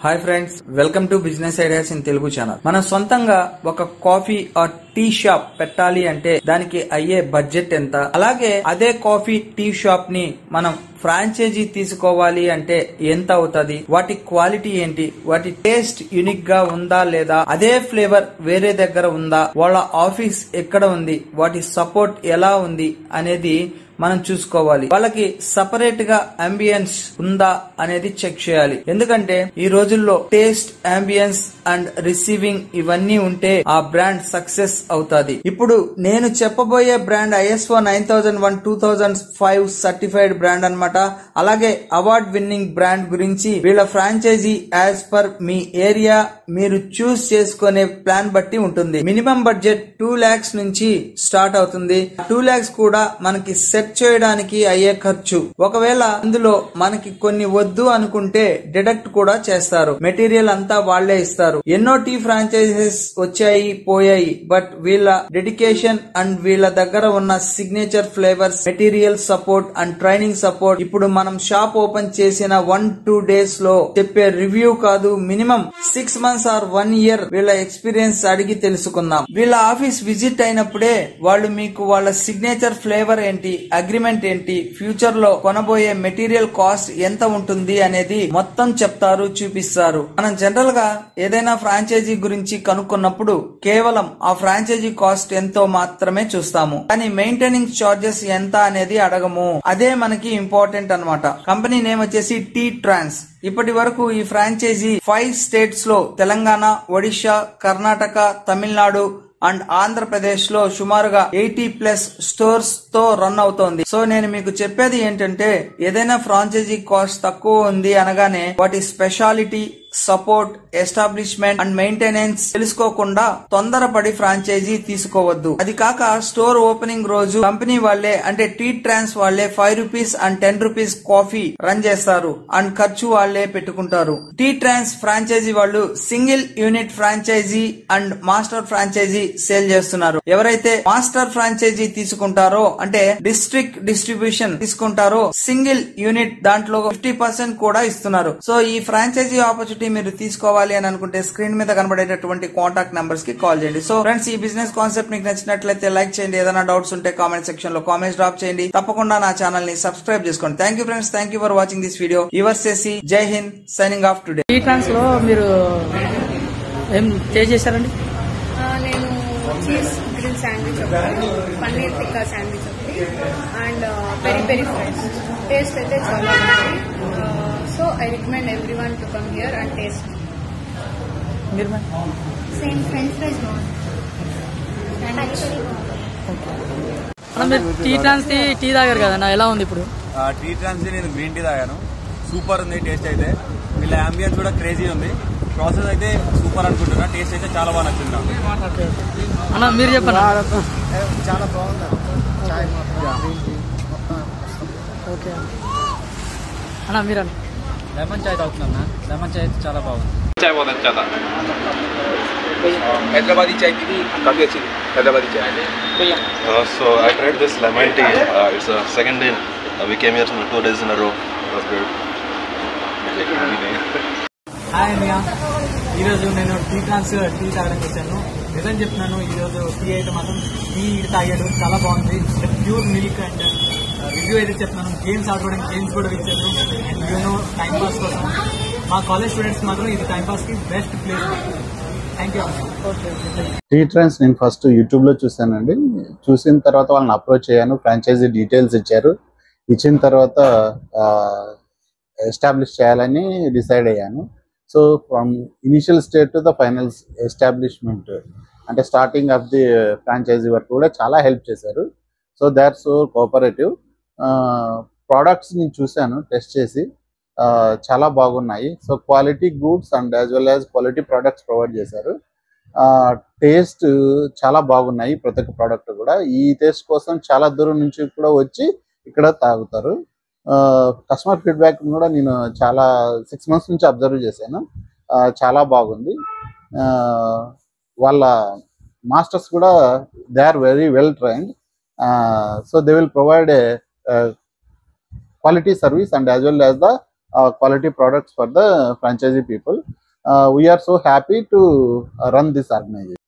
Hi friends welcome to business ideas in Telugu channel మనం సొంతంగా ఒక కాఫీ ఆర్ టీ షాప్ పెట్టాలి అంటే దానికి అయ్యే బడ్జెట్ ఎంత అలాగే అదే కాఫీ టీ షాప్ ని మనం ఫ్రాంచైజీ తీసుకోవాలి అంటే ఎంత అవుతుంది వాటి క్వాలిటీ ఏంటి వాటి టేస్ట్ యునిక్ గా ఉందా లేదా అదే ఫ్లేవర్ వేరే దగ్గర ఉందా వాళ్ళ ఆఫీస్ ఎక్కడ ఉంది వాటి సపోర్ట్ ఎలా ఉంది అనేది మనం చూసుకోవాలి వాళ్ళకి సపరేట్ గా అంబియన్స్ ఉందా అనేది చెక్ చేయాలి ఎందుకంటే ఈ రోజుల్లో టేస్ట్ అంబియన్స్ అండ్ రిసీవింగ్ ఇవన్నీ ఉంటే ఆ బ్రాండ్ సక్సెస్ అవుతాది ఇప్పుడు నేను చెప్పబోయే brand ISO nine thousand one two thousand five certified brand అన్నమాట అలాగే అవార్డ్ విన్నింగ్ బ్రాండ్ గురించి వీళ్ళ ఫ్రాంచైజీ యాజ్ పర్ మీ ఏరియా మీరు చూస్ చేసుకునే ప్లాన్ బట్టి ఉంటుంది మినిమం బడ్జెట్ టూ లాక్స్ నుంచి స్టార్ట్ అవుతుంది టూ లాక్స్ కూడా మనకి సెట్ చేయడానికి అయ్యే ఖర్చు ఒకవేళ అందులో మనకి కొన్ని వద్దు అనుకుంటే డిడక్ట్ కూడా చేస్తారు మెటీరియల్ అంతా వాళ్లే ఇస్తారు ఎన్నో టీ ఫ్రాంచైజెస్ వచ్చాయి పోయాయి బట్ వీళ్ళ డెడికేషన్ అండ్ వీళ్ళ దగ్గర ఉన్న signature flavours material support and training support ఇప్పుడు మనం షాప్ ఓపెన్ చేసిన వన్ టూ డేస్ లో చెప్పే రివ్యూ కాదు minimum six months or one year వీళ్ళ ఎక్స్పీరియన్స్ అడిగి తెలుసుకుందాం వీళ్ళ ఆఫీస్ విజిట్ అయినప్పుడే వాళ్ళు మీకు వాళ్ళ సిగ్నేచర్ ఫ్లేవర్ ఏంటి అగ్రిమెంట్ ఏంటి ఫ్యూచర్ లో కొనబోయే మెటీరియల్ కాస్ట్ ఎంత ఉంటుంది అనేది మొత్తం చెప్తారు చూపిస్తారు మనం జనరల్ గా ఏదైనా ఫ్రాంచైజీ గురించి కనుక్కున్నప్పుడు కేవలం ఆ ఫ్రాంచైజీ కాస్ట్ ఎంతో మాత్రమే చూస్తాము కానీ మెయింటెనింగ్ చార్జెస్ ఎంత అనేది అడగము అదే మనకి ఇంపార్టెంట్ అన్నమాట కంపెనీ నేమ్ వచ్చేసి టీ ట్రాన్స్ ఇప్పటి వరకు ఈ ఫ్రాంచైజీ ఫైవ్ స్టేట్స్ లో తెలంగాణ ఒడిశా కర్ణాటక తమిళనాడు అండ్ ఆంధ్రప్రదేశ్ లో సుమారుగా ఎయిటీ ప్లస్ స్టోర్స్ తో రన్ అవుతోంది సో నేను మీకు చెప్పేది ఏంటంటే ఏదైనా ఫ్రాంచైజీ కాస్ట్ తక్కువ ఉంది అనగానే వాటి speciality support establishment and maintenance తెలుసుకోకుండా తొందరపడి ఫ్రాంచైజీ తీసుకోవద్దు అది కాక స్టోర్ ఓపెనింగ్ రోజు కంపెనీ వాళ్ళే అంటే టీ ట్రాన్స్ వాళ్ళే five rupees and ten rupees coffee run చేస్తారు అండ్ ఖర్చు వాళ్ళే పెట్టుకుంటారు టీ ట్రాన్స్ ఫ్రాంచైజీ వాళ్ళు single unit franchisee and master franchisee sale చేస్తున్నారు ఎవరైతే మాస్టర్ ఫ్రాంచైజీ తీసుకుంటారో అంటే డిస్ట్రిక్ట్ డిస్ట్రిబ్యూషన్ తీసుకుంటారో సింగిల్ యూనిట్ దాంట్లో ఫిఫ్టీ పర్సెంట్ కూడా ఇస్తున్నారు సో ఈ ఫ్రాంచైజీ ఆపర్చునిటీ మీరు తీసుకోవాలి అని అనుకుంటే స్క్రీన్ మీద కనబడేటటువంటి కాంటాక్ట్ నెంబర్స్ కి కాల్ చేయండి సో ఫ్రెండ్స్ ఈ బిజినెస్ కాన్సెప్ట్ మీకు నచ్చినట్లయితే లైక్ చేయండి ఏదైనా డౌట్స్ ఉంటే కామెంట్ సెక్షన్ లో కామెంట్స్ డ్రాప్ చేయండి తప్పకుండా నా ఛానల్ ని సబ్స్క్రైబ్ చేసుకోండి thank you friends thank you for watching this video your సేసి Jai Hind signing off today Tea Trance లో మీరు ఏం చేంజ్ చేశారండి ఆ, నేను చీజ్ గ్రిల్ శాండ్విచ్ ఒకటి పన్నీర్ టిక్కా శాండ్విచ్ ఒకటి and peri peri fries taste అయితే చాలా బాగుంది so I recommend every one to come here and taste మీరు మేడం? సేమ్ ఫ్రెంచ్ ఫ్రైస్ బాగుంది అన్న, మీరు టీ ట్రాన్స్ టీ టీ తాగారు కదన్నా ఎలా ఉంది ఇప్పుడు ఆ, టీ ట్రాన్స్ నేను గ్రీన్ టీ తాగాను సూపర్ ఉంది టేస్ట్ అయితే వీళ్ళ అంబియన్స్ కూడా క్రేజీ ఉంది ప్రాసెస్ అయితే సూపర్ అనుకుంటున్నా టేస్ట్ అయితే చాలా బాగా నచ్చింది నాకు ఓకే అన్న మీరు చెప్పండి చాలా బాగుంది చాయ్ మాత్రం గ్రీన్ టీ మొత్తం ఓకే అన్న మీరు అన్న లెమన్ చాయ్ తాగుతున్నా లెమన్ చాయ్ చాలా బాగుంది चाय बहुत अच्छा था हैदराबादी चाय पी थी काफ़ी अच्छी थी हैदराबादी चाय Uh, so I tried this lemon tea. Uh, it's a second day. Uh, we came here two days in a row. It was good. Hi అన్నయ్య ఈరోజు నేను టీ ట్రాన్స్ టీ తాగడానికి వచ్చాను నిజం చెప్తున్నాను ఈరోజు టీ అయితే మాత్రం టీ తాగాడు చాలా బాగుంది ప్యూర్ మిల్క్ అండ్ రివ్యూ అయితే చెప్తున్నాను గేమ్స్ ఆడుకోవడానికి గేమ్స్ కూడా ఇచ్చాను అండ్ యూనో టైం పాస్ కోసం మా కాలేజ్ స్టూడెంట్స్ మాత్రం ఇది టైం పాస్కి best place thank you Tea Trance నేను ఫస్ట్ యూట్యూబ్ లో చూసానండి చూసిన తర్వాత వాళ్ళని అప్రోచ్ అయ్యాను ఫ్రాంచైజీ డీటెయిల్స్ ఇచ్చారు ఇచ్చిన తర్వాత ఎస్టాబ్లిష్ చేయాలని డిసైడ్ అయ్యాను so from initial state to the final establishment అంటే స్టార్టింగ్ ఆఫ్ ది ఫ్రాంచైజీ వరకు కూడా చాలా హెల్ప్ చేశారు so they are so cooperative products నేను చూశాను టెస్ట్ చేసి ఆ, చాలా బాగున్నాయి so quality goods and as well as quality products provide చేశారు టేస్ట్ చాలా బాగున్నాయి ప్రతి ఒక్క ప్రోడక్ట్ కూడా ఈ టేస్ట్ కోసం చాలా దూరం నుంచి కూడా వచ్చి ఇక్కడ తాగుతారు కస్టమర్ ఫీడ్బ్యాక్ కూడా నేను చాలా సిక్స్ మంత్స్ నుంచి అబ్జర్వ్ చేశాను ఆ, చాలా బాగుంది ఆ, వాళ్ళ మాస్టర్స్ కూడా they are very well trained so they will provide quality service and as well as the uh, quality products for the franchisee people. Uh, we are so happy to uh, run this organization.